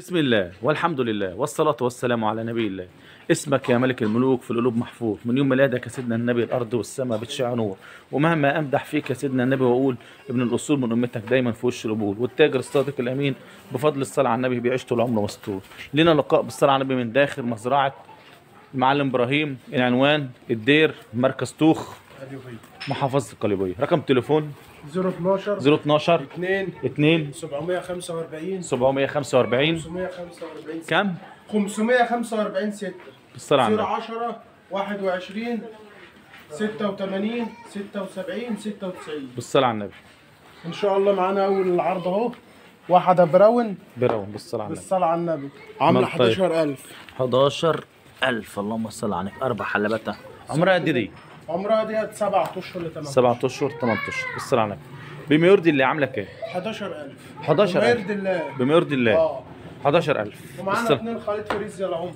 بسم الله والحمد لله والصلاة والسلام على نبي الله اسمك يا ملك الملوك في القلوب محفوظ من يوم ميلادك يا سيدنا النبي الأرض والسماء بتشع نور ومهما أمدح فيك يا سيدنا النبي وأقول ابن الأصول من أمتك دايما في وش القبول والتاجر الصادق الأمين بفضل الصلاة على النبي بيعيش طول عمره مستور لنا لقاء بالصلاة على النبي من داخل مزرعة المعلم إبراهيم العنوان الدير مركز توخ محافظة القليوبية رقم تليفون 012 012 2 2 745 745 545 كم؟ 545 6 بالصلاة على النبي 10 21 86 76 96 بالصلاة على النبي ان شاء الله معانا اول العرض اهو واحدة براون براون بالصلاة على النبي بالصلاة على النبي عاملة مال طيب. 11000 11000 اللهم صل عليك اربع حلبات عمرها قد دي عمرها ديت 7 اشهر ل 8 7 اشهر 8 اشهر بالصلاة على النبي بما يرضي الله عامله كام 11000 11,000. وما يرضي الله بما يرضي الله اه 11000 ومعانا بالصلاة اثنين خليط فريزيا العمر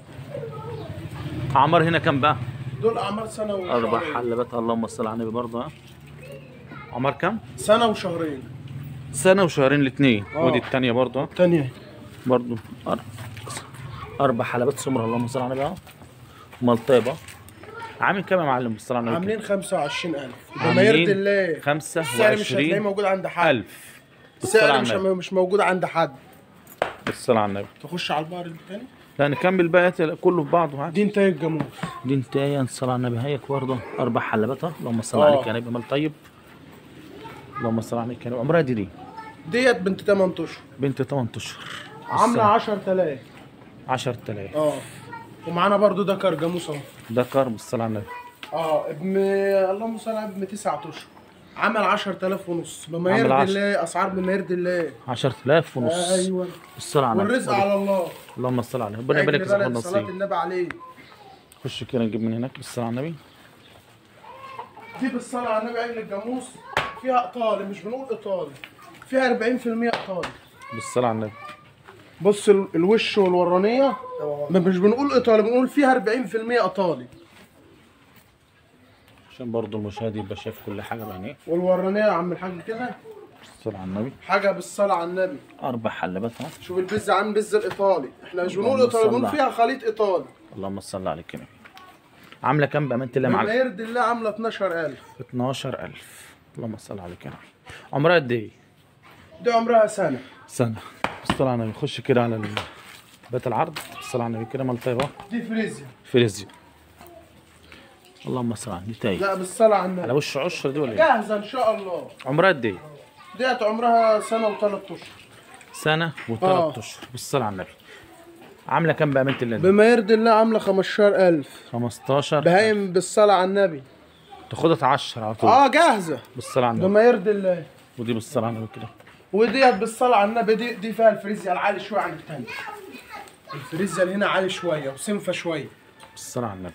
عمر هنا كام بقى دول اعمار سنة اربع وشهرين حلبات اللهم صل على النبي برضه ها عمر كام سنة وشهرين سنة وشهرين الاثنين آه. ودي الثانية برضه ها تانية برضه أر- اربع حلبات سمر اللهم صل على النبي ها مال طيبة عامل كام يا معلم بالصلاة على النبي عاملين 25000 بما عاملين يرضي الله السعر مش هتلاقيه 25 موجود عند حد ألف بالصلاة السعر على مش النبي مش موجود عند حد بالصلاة على النبي تخش على البقر التاني لا نكمل بقى كله في بعضه عادي دي انتاج الجاموس دي انتهي الصلاة على النبي هيك برضه اربع حلبات ها. اللهم صل آه. عليك يا نبي مال طيب اللهم صل عليك يا نبي عمرها دي دي ديت بنت 8 اشهر بنت 8 اشهر عامله 10000 10000 اه ومعانا برضو دكر جاموس اهو ده كرم بالصلاة على النبي اه ابن اللهم صل على ابن 9 اشهر عمل 10000 ونص بما عمل يرضي عشر. الله اسعار بما يرضي الله 10000 ونص ايوه بالصلاة على النبي والرزق على الله اللهم صل عليه ربنا يبارك عجل في صحة بلد صلاه النصيب النبي عليه خش كده نجيب من هناك بالصلاة على النبي دي بالصلاه على النبي عجل الجاموس فيها ايطالي مش بنقول ايطالي فيها 40% ايطالي بالصلاة على النبي بص ال- الوش والورانيه ما مش بنقول ايطالي بنقول فيها 40% ايطالي عشان برضه المشاهد يبقى شايف كل حاجة بعينيه والورانيه يا عم الحاج كده بالصلاة على النبي حاجه بالصلاه على النبي اربع حلبات ها شوف البيتزا عامل بيتزا الايطالي احنا مش بنقول اللهم ايطالي صل بنقول على- فيها خليط ايطالي اللهم صل عليك يا نبي عاملة كام بأمانة الله بما معلم يرضي الله عامله 12000 12000 اللهم صل عليك يا نبي عمرها قد ايه؟ دي عمرها سنه سنة بالصلاة على النبي خش كده على ال- بيت العرض بالصلاة على النبي كده مال طيبة دي فريزيا فريزيا اللهم صل على النبي تايه لا بالصلاه على على النبي وش عشر دي ولا ايه؟ جاهزه ان شاء الله عمرها قد ايه؟ ديت عمرها سنه وثلاث اشهر سنة آه. وثلاث اشهر بالصلاة على النبي عاملة كام بأمانة الله دي؟ بما يرضي الله عامله 15000 15 بهايم بالصلاه على النبي تاخدها 10 على طول اه جاهزه بالصلاة على النبي بما يرضي الله ودي بالصلاة على النبي كده وديت بالصلاه على النبي دي دي فيها الفريزيا العالي شويه عن الثانيه الفريزيا اللي هنا عالي شويه وسنفه شويه بالصلاة على النبي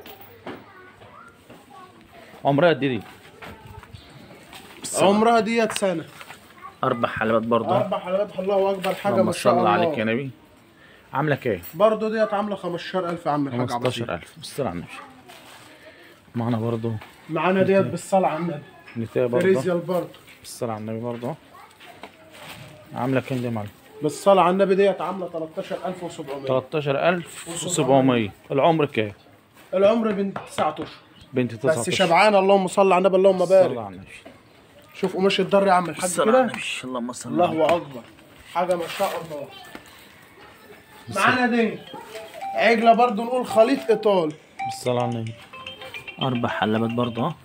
عمرها قد ايه دي؟ بالصلاة. عمرها ديت سنه أربع حلبات برضه اربع حلقات الله اكبر حاجه اللهم ما شاء صل الله عليك يا نبي عاملة كام؟ برضه ديت عامله 15000 يا عم الحاج عبد اللطيف. 15000 بالصلاة على النبي معنا برضه معانا ديت بالصلاه على النبي نتاية برضه فريزيا برضه بالصلاة على النبي برضه عاملة كام دي يا معلم؟ بالصلاه على النبي ديت عامله 13700 13700 العمر كام؟ العمر بنت 9 اشهر بنت 19 بس شبعانه اللهم صل على النبي اللهم صلى بارك على النبي شوف قماش الضر يا عم الحاج الصلاة على كده النبي اللهم صل على الله اكبر حاجه ما شاء الله معانا دي عجله برضه نقول خليط ايطالي بالصلاة على النبي أربع حلبات برضه ها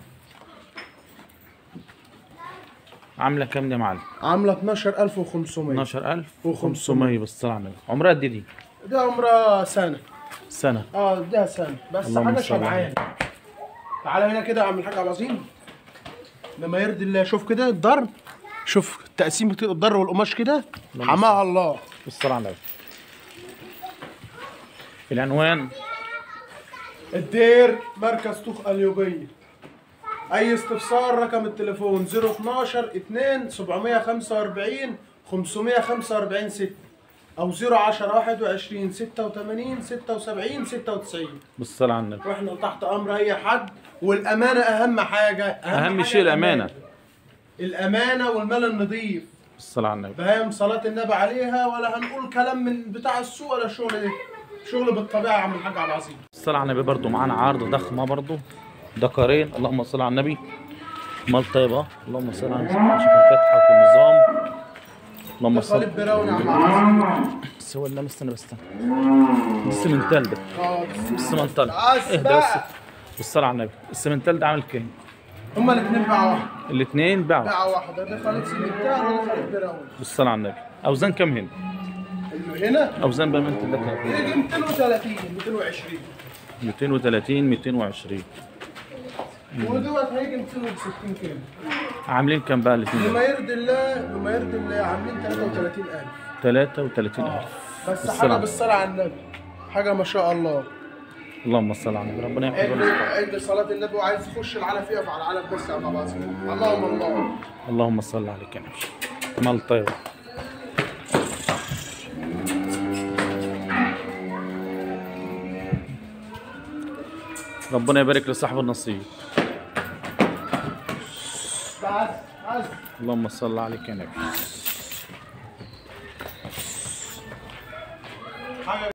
عاملة كام دي يا معلم؟ عامله 12500 12500 بالصلاة على النبي عمرها قد إيه دي؟ دي عمرها سنه سنة اه ده سنه بس اللهم حاجه صل على شبعانه تعالى هنا كده يا عم الحاج عبد العظيم لما يرضي الله شوف كده الضر شوف تقسيمة الضر والقماش كده حماها الله بالصلاة على النبي العنوان الدير مركز طوخ اليوبية اي استفسار رقم التليفون 012 2 745 545 6 او 010 21 86 76 96 بالصلاة على النبي واحنا تحت امر اي حد والامانه اهم حاجه أهم حاجة شيء الأمانة. الامانه والمال النظيف الصلاة على النبي فاهم صلاة النبي عليها ولا هنقول كلام من بتاع السوق ولا الشغل ده شغل بالطبيعة يا عم الحاج عبد العظيم الصلاة على النبي برضو معانا عرض ضخمة برضو دكارين اللهم صل على النبي مال طيبة اللهم صل على النبي شوف الفتحة والنظام اللهم صل خالد براون يا عم عبد العظيم بس هو لا استنى بس استنى السمنتال ده اه السمنتال بس اهدى بقى. بس بالصلاة على النبي السمنتال ده عامل كام؟ هما الاثنين باعوا واحد الاثنين باعوا باعوا واحدة ده خالد سيمنتال وده خالد براون بالصلاة على النبي أوزان كام هنا؟ اللي هنا أوزان بأمانة الله كام؟ يجي 230 220 230 220 ودوت هيجي 260 كيلو عاملين كام بقى الاثنين؟ بما يرضي الله بما يرضي الله عاملين 33000 33000 بس بالصلاة حاجة على- بالصلاة على النبي حاجة ما شاء الله اللهم صل على النبي ربنا عند يحفظك عند صلاة النبي وعايز يخش العلف يقف على العلف بس يا عم عظيم اللهم الله اللهم صل عليك يا نبي مال طيب ربنا يبارك لصاحب النصيب بس بس اللهم صل عليك يا نبي حاجة